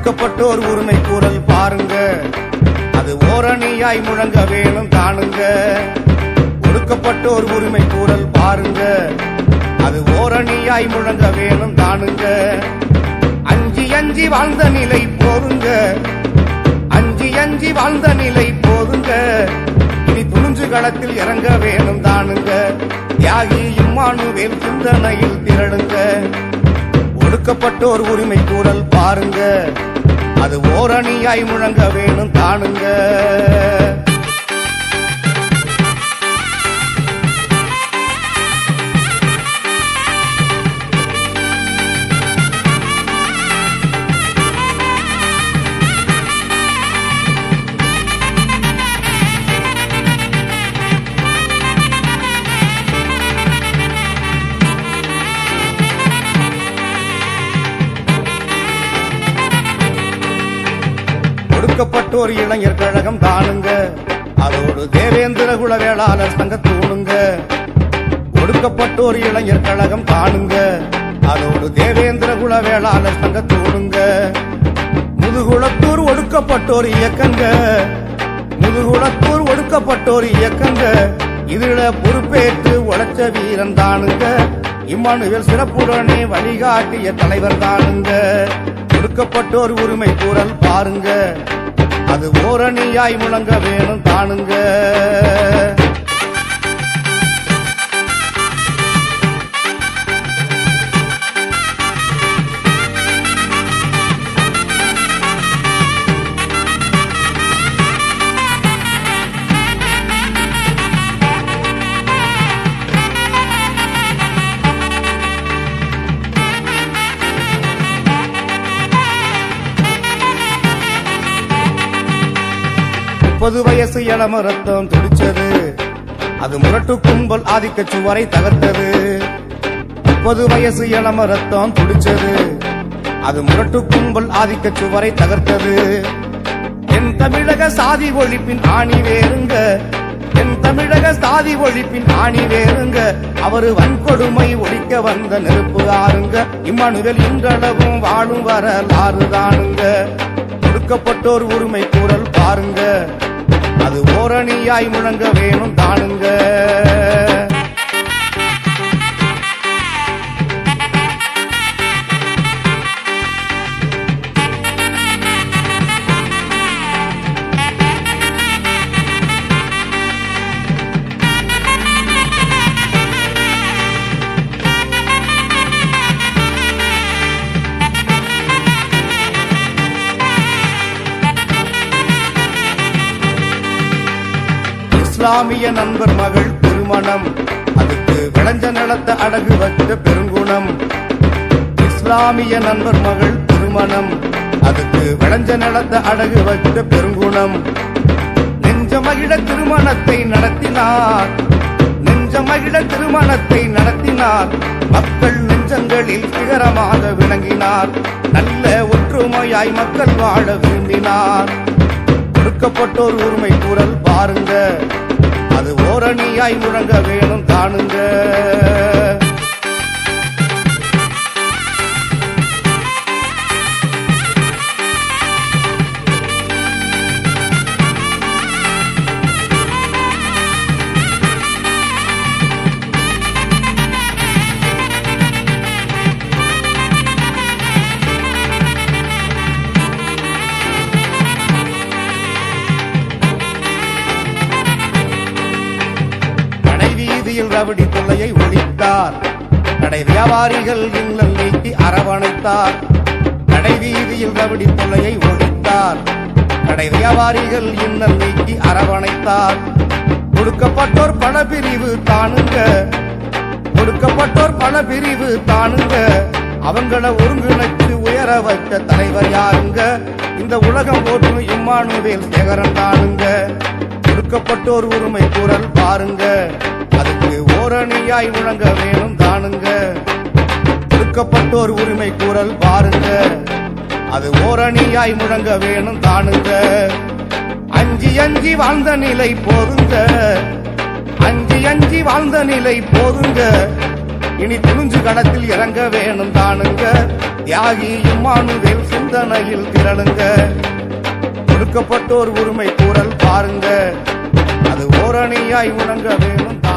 ஒடுக்கப்பட்டோர் உரிமை கூறல் பாருங்க அது ஓரணியாய் முழங்க வேணும் காணுங்க ஒடுக்கப்பட்டோர் உரிமை கூறல் பாருங்க அது ஓரணியாய் முழங்க வேணும் காணுங்க அஞ்சி அஞ்சி வாழ்ந்த நிலை போதுங்க அஞ்சி அஞ்சி வாழ்ந்த நிலை போதுங்க இனி துணிஞ்சு களத்தில் இறங்க வேணும் தானுங்க தியாகி இம்மானுவேல் சிந்தனையில் திரளுங்க ஒடுக்கப்பட்டோர் உரிமை கூறல் பாருங்க அது ஓரணியாய் முழங்க வேணும் காணுங்க ஒடுக்கப்பட்டோர் இளைஞர் கழகம் தானுங்க அதோடு தேவேந்திர குல வேளாளர் சங்க தூணுங்க ஒடுக்கப்பட்டோர் இளைஞர் கழகம் தானுங்க அதோடு தேவேந்திர குல வேளாளர் சங்க தூணுங்க முதுகுளத்தூர் ஒடுக்கப்பட்டோர் இயக்கங்க முதுகுளத்தூர் ஒடுக்கப்பட்டோர் இயக்கங்க இதுல பொறுப்பேற்று உழைச்ச வீரன் தானுங்க இம்மானுவேல் சிறப்புடனே வழிகாட்டிய தலைவர் தானுங்க ஒடுக்கப்பட்டோர் உரிமை கூறல் பாருங்க அது ஓரணியாய் முழங்க வேணும் தானுங்க முப்பது வயசு இளம ரத்தம் துடிச்சது அது முரட்டு கும்பல் ஆதிக்க சுவரை தகர்த்தது முப்பது வயசு இளம ரத்தம் துடிச்சது அது முரட்டு கும்பல் ஆதிக்க சுவரை தகர்த்தது என் தமிழக சாதி ஒழிப்பின் ஆணி வேறுங்க என் தமிழக சாதி ஒழிப்பின் ஆணி வேறுங்க அவரு வன்கொடுமை ஒழிக்க வந்த நெருப்பு ஆறுங்க இம்மானுவேல் இன்றளவும் வாழும் வரலாறு தானுங்க ஒடுக்கப்பட்டோர் உரிமை கூறல் பாருங்க அது ஓரணியாய் முழங்க வேணும் தானுங்க இஸ்லாமிய நண்பர் மகள் திருமணம் அதுக்கு விளைஞ்ச நிலத்த அடகு வச்ச பெருங்குணம் இஸ்லாமிய நண்பர் மகள் திருமணம் அதுக்கு விளைஞ்ச நிலத்த அடகு வச்ச பெருங்குணம் நெஞ்ச மகிழ திருமணத்தை நடத்தினார் நெஞ்ச மகிழ திருமணத்தை நடத்தினார் மக்கள் நெஞ்சங்களில் சிகரமாக விளங்கினார் நல்ல ஒற்றுமையாய் மக்கள் வாழ விரும்பினார் ஒடுக்கப்பட்டோர் உரிமை கூறல் பாருங்க அது ஓரணியாய் முழங்க வேணும் காணுங்க கடை வீதியில் ரவடி தொல்லையை ஒழித்தார் கடை வியாபாரிகள் இன்னல் நீக்கி அரவணைத்தார் கடை வீதியில் ரவடி தொல்லையை ஒழித்தார் கடை வியாபாரிகள் இன்னல் நீக்கி அரவணைத்தார் ஒடுக்கப்பட்டோர் பல பிரிவு தானுங்க ஒடுக்கப்பட்டோர் பல பிரிவு தானுங்க அவங்கள ஒருங்கிணைச்சு உயர வைத்த தலைவர் யாருங்க இந்த உலகம் போற்றும் இம்மானுவேல் சேகரன் தானுங்க ஒடுக்கப்பட்டோர் உரிமை கூறல் பாருங்க அதுக்கு ஓரணியாய் முழங்க வேணும் தானுங்க ஒடுக்கப்பட்டோர் உரிமை கூறல் பாருங்க அது ஓரணியாய் முழங்க வேணும் தானுங்க அஞ்சி அஞ்சி வாழ்ந்த நிலை போதுங்க அஞ்சி அஞ்சி வாழ்ந்த நிலை போதுங்க இனி துணிஞ்சு களத்தில் இறங்க வேணும் தானுங்க தியாகி இம்மானுவேல் சின்ன சிந்தனையில் திரளுங்க ஒடுக்கப்பட்டோர் உரிமை கூறல் பாருங்க அது ஓரணியாய் உணங்க வேணும்